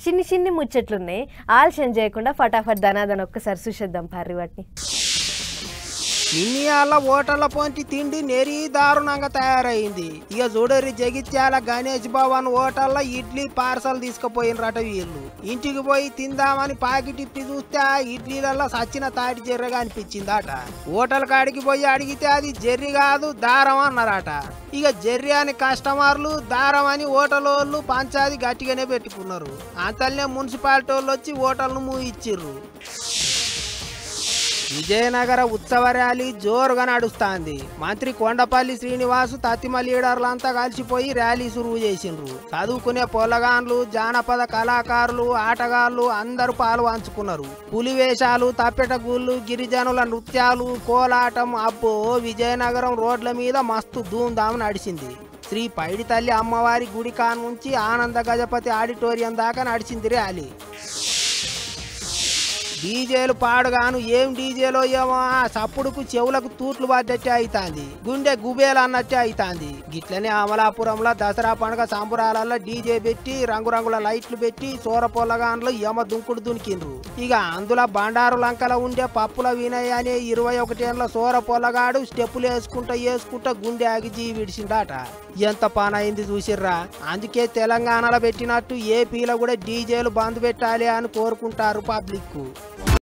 చిన్ని చిన్ని ముచ్చట్లున్నాయి ఆలస్యం చేయకుండా ఫటాఫట్ ధనాదన ఒక్కసారి చూసేద్దాం పారి వాటిని ఇన్నియాల ఓటర్ల పొంటి తిండి నెరి దారుణంగా తయారైంది ఇక చూడరి జగిత్యాల గణేష్ భవన్ ఓటర్ల ఇడ్లీ పార్సల్ తీసుకుపోయినరట వీళ్ళు ఇంటికి పోయి తిందామని పాకెట్ ఇప్పి చూస్తే ఆ ఇడ్లీలలో సచ్చిన తాటి జెర్రగా అనిపించిందట ఓటల్ కాడికి పోయి అడిగితే అది జెర్రి కాదు దారం అన్నారట ఇక జెర్రి అని కస్టమర్లు దారం అని ఓటలోళ్ళు పంచాది గట్టిగానే పెట్టుకున్నారు అంతల్నే మున్సిపాలిటీ వాళ్ళు వచ్చి ఓటర్ను మూయిచ్చిర్రు విజయనగర ఉత్సవ ర్యాలీ జోరుగా నడుస్తాంది మంత్రి కొండపల్లి శ్రీనివాస్ తత్తిమ లీడర్లంతా కలిసిపోయి ర్యాలీ సురువు చేసిండ్రు చదువుకునే పొలగాన్లు జానపద కళాకారులు ఆటగాళ్లు అందరూ పాలు పంచుకున్నారు పులి వేషాలు తప్పెట గూళ్ళు గిరిజనుల నృత్యాలు కోలాటం అబ్బో విజయనగరం రోడ్ల మీద మస్తు ధూమ్ధాం నడిచింది శ్రీ పైడి తల్లి అమ్మవారి గుడి కాడ నుంచి ఆనంద గజపతి ఆడిటోరియం దాకా నడిచింది ర్యాలీ డీజేలు పాడుగాను ఏం డీజేలో ఏమో ఆ సప్పుడుకు చెవులకు తూట్లు పడ్డట్టే అవుతాంది గుండె గుబేలు అన్నట్టే అవుతాంది గిట్లనే అమలాపురంలో దసరా పండుగ సంబురాలలో డీజే పెట్టి రంగురంగుల లైట్లు పెట్టి సోర పొల్లగాన్లు యమ దుంకుడు దునికిండ్రు ఇక అందులో బండారు లంకలో ఉండే పప్పుల వినయ్ అనే ఇరవై ఒకటేళ్ల సోర పొల్లగాడు స్టెప్పులు వేసుకుంటా వేసుకుంటా గుండె ఆగి జీవి విడిచిండాట ఎంత పనైంది చూసిర్రా అందుకే తెలంగాణలో పెట్టినట్టు ఏపీలో కూడా డీజేలు బంద్ పెట్టాలి అని కోరుకుంటారు పబ్లిక్